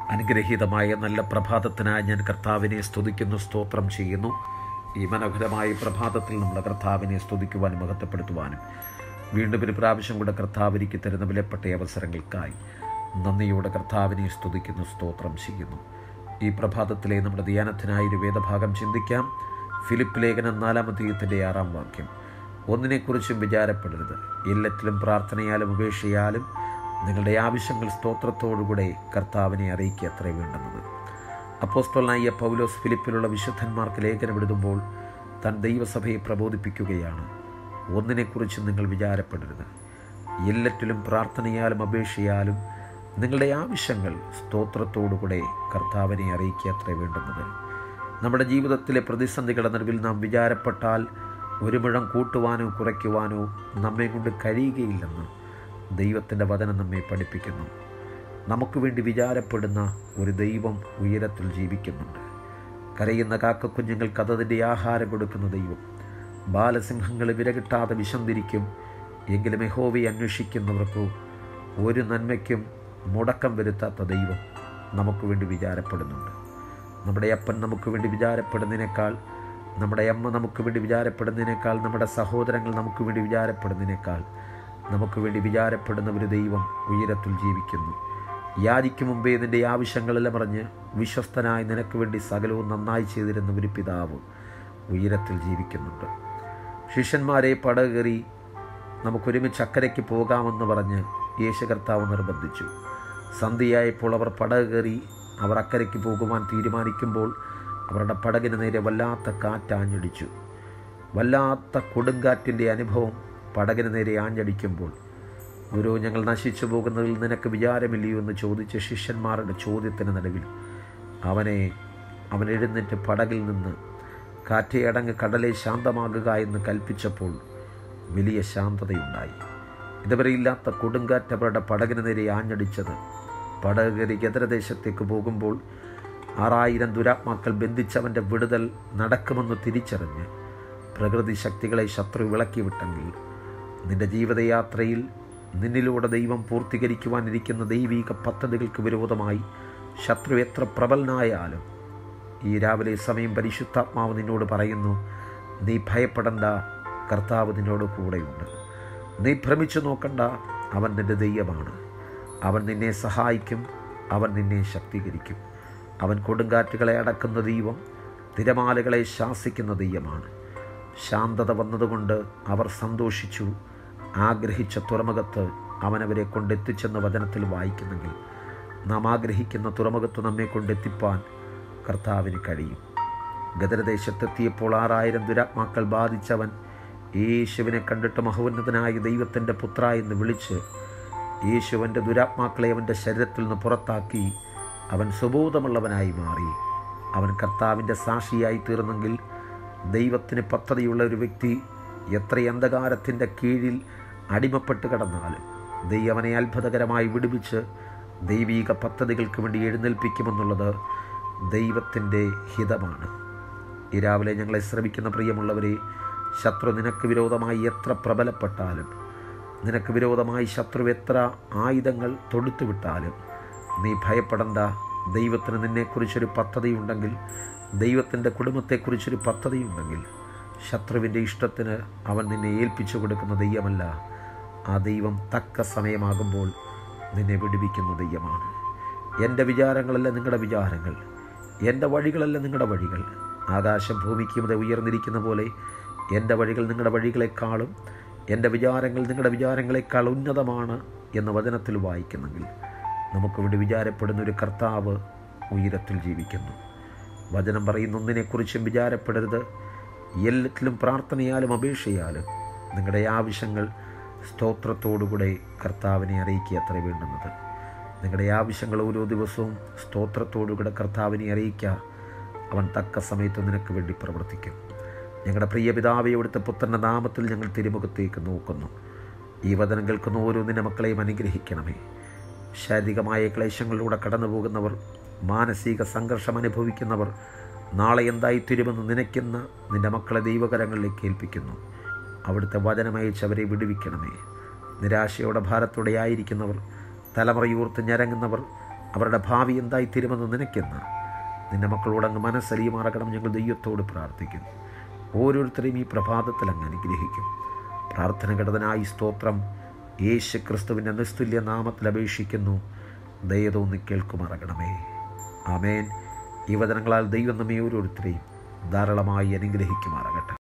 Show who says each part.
Speaker 1: അനുഗ്രഹീതമായ നല്ല പ്രഭാതത്തിനായി ഞാൻ കർത്താവിനെ സ്തുതിക്കുന്നു സ്തോത്രം ചെയ്യുന്നു ഈ മനോഹരമായ പ്രഭാതത്തിൽ നമ്മുടെ കർത്താവിനെ സ്തുതിക്കുവാനും മഹത്വപ്പെടുത്തുവാനും വീണ്ടും ഒരു പ്രാവശ്യം കൂടെ കർത്താവിനിക്ക് തരുന്ന വിലപ്പെട്ട അവസരങ്ങൾക്കായി നന്ദിയോടെ കർത്താവിനെ സ്തുതിക്കുന്നു സ്തോത്രം ചെയ്യുന്നു ഈ പ്രഭാതത്തിലെ നമ്മുടെ ധ്യാനത്തിനായി ഒരു വേദഭാഗം ചിന്തിക്കാം ഫിലിപ്പ് ലേഖനം നാലാം അധ്യായത്തിൻ്റെ ആറാം വാക്യം ഒന്നിനെക്കുറിച്ചും വിചാരപ്പെടരുത് എല്ലാറ്റിലും പ്രാർത്ഥനയാലും ഉപേക്ഷയാലും നിങ്ങളുടെ ആവശ്യങ്ങൾ സ്തോത്രത്തോടുകൂടെ കർത്താവിനെ അറിയിക്കുക അത്രേ വേണ്ടുന്നത് അപ്പോസ്തോലനായ പൗലോസ് ഫിലിപ്പിലുള്ള വിശുദ്ധന്മാർക്ക് ലേഖനം എഴുതുമ്പോൾ താൻ ദൈവസഭയെ പ്രബോധിപ്പിക്കുകയാണ് ഒന്നിനെക്കുറിച്ചും നിങ്ങൾ വിചാരപ്പെടരുത് എല്ലാറ്റിലും പ്രാർത്ഥനയാലും അപേക്ഷയാലും നിങ്ങളുടെ ആവശ്യങ്ങൾ സ്തോത്രത്തോടുകൂടെ കർത്താവിനെ അറിയിക്കുക അത്രേ വേണ്ടുന്നത് നമ്മുടെ ജീവിതത്തിലെ പ്രതിസന്ധികളുടെ നടുവിൽ നാം വിചാരപ്പെട്ടാൽ ഒരു മുഴം കൂട്ടുവാനോ കുറയ്ക്കുവാനോ നമ്മെ കൊണ്ട് കഴിയുകയില്ലെന്ന് ദൈവത്തിൻ്റെ വചനം നമ്മെ പഠിപ്പിക്കുന്നു നമുക്ക് വേണ്ടി വിചാരപ്പെടുന്ന ഒരു ദൈവം ഉയരത്തിൽ ജീവിക്കുന്നുണ്ട് കരയുന്ന കാക്കക്കുഞ്ഞുങ്ങൾക്ക് അതതിൻ്റെ ആഹാരം കൊടുക്കുന്ന ദൈവം ബാലസിംഹങ്ങൾ വിരകിട്ടാതെ വിശന്തിരിക്കും എങ്കിലും യഹോവയെ അന്വേഷിക്കുന്നവർക്ക് ഒരു നന്മയ്ക്കും മുടക്കം വരുത്താത്ത ദൈവം നമുക്ക് വേണ്ടി വിചാരപ്പെടുന്നുണ്ട് നമ്മുടെ അപ്പൻ നമുക്ക് വേണ്ടി വിചാരപ്പെടുന്നതിനേക്കാൾ നമ്മുടെ അമ്മ നമുക്ക് വേണ്ടി വിചാരപ്പെടുന്നതിനേക്കാൾ നമ്മുടെ സഹോദരങ്ങൾ നമുക്ക് വേണ്ടി വിചാരപ്പെടുന്നതിനേക്കാൾ നമുക്ക് വേണ്ടി വിചാരപ്പെടുന്ന ഒരു ദൈവം ഉയരത്തിൽ ജീവിക്കുന്നു യാചിക്ക് മുമ്പേ നിൻ്റെ ആവശ്യങ്ങളെല്ലാം പറഞ്ഞ് വിശ്വസ്തനായി നിനക്ക് വേണ്ടി സകലവും നന്നായി ചെയ്തിരുന്ന ഒരു പിതാവ് ഉയരത്തിൽ ജീവിക്കുന്നുണ്ട് ശിഷ്യന്മാരെ പടകേറി നമുക്കൊരുമിച്ച് അക്കരയ്ക്ക് പോകാമെന്ന് പറഞ്ഞ് യേശു കർത്താവ് നിർബന്ധിച്ചു സന്ധ്യയായപ്പോൾ അവർ പടകേറി അവർ അക്കരയ്ക്ക് പോകുവാൻ തീരുമാനിക്കുമ്പോൾ അവരുടെ പടകിന് നേരെ വല്ലാത്ത കാറ്റാഞ്ഞടിച്ചു വല്ലാത്ത കൊടുങ്കാറ്റിൻ്റെ അനുഭവം പടകിന് നേരെ ആഞ്ഞടിക്കുമ്പോൾ ഗുരു ഞങ്ങൾ നശിച്ചു പോകുന്നതിൽ നിനക്ക് വിചാരമില്ലയോ എന്ന് ചോദിച്ച ശിഷ്യന്മാരുടെ ചോദ്യത്തിന് നടുവിൽ അവനെ അവൻ എഴുന്നേറ്റ് പടകിൽ നിന്ന് കാറ്റേ അടങ്ങ് കടലെ ശാന്തമാകുക എന്ന് കൽപ്പിച്ചപ്പോൾ വലിയ ശാന്തതയുണ്ടായി ഇതുവരെ ഇല്ലാത്ത കൊടുങ്കാറ്റ് അവരുടെ പടകിന് നേരെ ആഞ്ഞടിച്ചത് പടക് കയറി എതിരദേശത്തേക്ക് പോകുമ്പോൾ ആറായിരം ദുരാത്മാക്കൾ ബന്ധിച്ചവൻ്റെ വിടുതൽ നടക്കുമെന്ന് തിരിച്ചറിഞ്ഞ് പ്രകൃതി ശക്തികളെ ശത്രു വിളക്കിവിട്ടെങ്കിൽ നിന്റെ ജീവിതയാത്രയിൽ നിന്നിലൂടെ ദൈവം പൂർത്തീകരിക്കുവാനിരിക്കുന്ന ദൈവീക പദ്ധതികൾക്ക് വിരോധമായി ശത്രു എത്ര പ്രബലനായാലും ഈ രാവിലെ സമയം പരിശുദ്ധാത്മാവ് നിന്നോട് പറയുന്നു നീ ഭയപ്പെടണ്ട കർത്താവ് നിന്നോട് കൂടെയുണ്ട് നീ ഭ്രമിച്ചു നോക്കണ്ട അവൻ നിന്റെ ദൈവമാണ് അവൻ നിന്നെ സഹായിക്കും അവൻ നിന്നെ ശക്തീകരിക്കും അവൻ കൊടുങ്കാറ്റുകളെ അടക്കുന്ന ദൈവം തിരമാലകളെ ശാസിക്കുന്ന ദൈവമാണ് ശാന്തത വന്നതുകൊണ്ട് അവർ സന്തോഷിച്ചു ആഗ്രഹിച്ച തുറമുഖത്ത് അവനവരെ കൊണ്ടെത്തിച്ചെന്ന് വചനത്തിൽ വായിക്കുന്നെങ്കിൽ നാം ആഗ്രഹിക്കുന്ന തുറമുഖത്ത് നമ്മെ കൊണ്ടെത്തിപ്പാൻ കർത്താവിന് കഴിയും ഗദരദേശത്തെത്തിയപ്പോൾ ആറായിരം ദുരാത്മാക്കൾ ബാധിച്ചവൻ യേശുവിനെ കണ്ടിട്ട് മഹോന്നതനായ ദൈവത്തിൻ്റെ പുത്ര എന്ന് വിളിച്ച് യേശുവൻ്റെ ദുരാത്മാക്കളെ അവൻ്റെ ശരീരത്തിൽ നിന്ന് പുറത്താക്കി അവൻ സുബോധമുള്ളവനായി മാറി അവൻ കർത്താവിൻ്റെ സാക്ഷിയായി തീർന്നെങ്കിൽ ദൈവത്തിന് പദ്ധതിയുള്ള ഒരു വ്യക്തി എത്ര അന്ധകാരത്തിൻ്റെ കീഴിൽ അടിമപ്പെട്ട് കിടന്നാലും ദൈവനെ അത്ഭുതകരമായി വിടുവിച്ച് ദൈവീക പദ്ധതികൾക്ക് വേണ്ടി എഴുന്നേൽപ്പിക്കുമെന്നുള്ളത് ദൈവത്തിൻ്റെ ഹിതമാണ് ഈ രാവിലെ ഞങ്ങളെ ശ്രമിക്കുന്ന പ്രിയമുള്ളവരെ ശത്രു നിനക്ക് വിരോധമായി എത്ര പ്രബലപ്പെട്ടാലും നിനക്ക് വിരോധമായി ശത്രു എത്ര ആയുധങ്ങൾ തൊടുത്തുവിട്ടാലും നീ ഭയപ്പെടണ്ട ദൈവത്തിന് നിന്നെക്കുറിച്ചൊരു പദ്ധതിയുണ്ടെങ്കിൽ ദൈവത്തിൻ്റെ കുടുംബത്തെക്കുറിച്ചൊരു പദ്ധതിയുണ്ടെങ്കിൽ ശത്രുവിൻ്റെ ഇഷ്ടത്തിന് അവൻ നിന്നെ ഏൽപ്പിച്ചു കൊടുക്കുന്ന ദൈവമല്ല ആ ദൈവം തക്ക സമയമാകുമ്പോൾ നിന്നെ വിടുവിക്കുന്ന ദൈവമാണ് എൻ്റെ വിചാരങ്ങളല്ല നിങ്ങളുടെ വിചാരങ്ങൾ എൻ്റെ വഴികളല്ല നിങ്ങളുടെ വഴികൾ ആകാശം ഭൂമിക്ക് മുതൽ ഉയർന്നിരിക്കുന്ന പോലെ എൻ്റെ വഴികൾ നിങ്ങളുടെ വഴികളെക്കാളും എൻ്റെ വിചാരങ്ങൾ നിങ്ങളുടെ വിചാരങ്ങളെക്കാൾ ഉന്നതമാണ് എന്ന വചനത്തിൽ വായിക്കുന്നെങ്കിൽ നമുക്ക് വേണ്ടി വിചാരപ്പെടുന്ന ഒരു കർത്താവ് ഉയരത്തിൽ ജീവിക്കുന്നു വചനം പറയുന്ന ഒന്നിനെക്കുറിച്ചും വിചാരപ്പെടരുത് എല്ലാത്തിലും പ്രാർത്ഥനയാലും അപേക്ഷയാലും നിങ്ങളുടെ ആവശ്യങ്ങൾ സ്തോത്രത്തോടുകൂടെ കർത്താവിനെ അറിയിക്കുക അത്ര വേണ്ടുന്നത് നിങ്ങളുടെ ആവശ്യങ്ങൾ ഓരോ ദിവസവും സ്തോത്രത്തോടുകൂടെ കർത്താവിനെ അറിയിക്കുക അവൻ തക്ക സമയത്ത് നിനക്ക് വേണ്ടി പ്രവർത്തിക്കും ഞങ്ങളുടെ പ്രിയ പിതാവെ അവിടുത്തെ പുത്രൻ്റെ നാമത്തിൽ ഞങ്ങൾ തിരുമുഖത്തേക്ക് നോക്കുന്നു ഈ വചനം കേൾക്കുന്ന ഓരോന്നിൻ്റെ മക്കളെയും അനുഗ്രഹിക്കണമേ ശാരീരികമായ ക്ലേശങ്ങളിലൂടെ കടന്നു പോകുന്നവർ മാനസിക സംഘർഷം അനുഭവിക്കുന്നവർ നാളെ എന്തായിത്തീരുമെന്ന് നനയ്ക്കുന്ന നിൻ്റെ മക്കളെ ദൈവകരങ്ങളിലേക്ക് ഏൽപ്പിക്കുന്നു അവിടുത്തെ വചനമയച്ചവരെ വിടുവിക്കണമേ നിരാശയോടെ ഭാരത്തോടെ ആയിരിക്കുന്നവർ തലമുറയൂർത്ത് ഞരങ്ങുന്നവർ അവരുടെ ഭാവി എന്തായിത്തീരുമെന്ന് നിനക്കെന്ന് നിൻ്റെ മക്കളോട് അങ്ങ് മനസ്സലിയുമാറക്കണം ഞങ്ങൾ ദൈവത്തോട് പ്രാർത്ഥിക്കുന്നു ഓരോരുത്തരെയും ഈ പ്രഭാതത്തിൽ അങ്ങ് അനുഗ്രഹിക്കും പ്രാർത്ഥന ഘടനായി സ്തോത്രം യേശു ക്രിസ്തുവിൻ്റെ നിസ്തുല്യ നാമത്തിൽ അപേക്ഷിക്കുന്നു ദയതോന്നി കേൾക്കുമാറകണമേ ആമേൻ ഈ വചനങ്ങളാൽ ദൈവം നമ്മെ ഓരോരുത്തരെയും ധാരാളമായി അനുഗ്രഹിക്കുമാറാകട്ടെ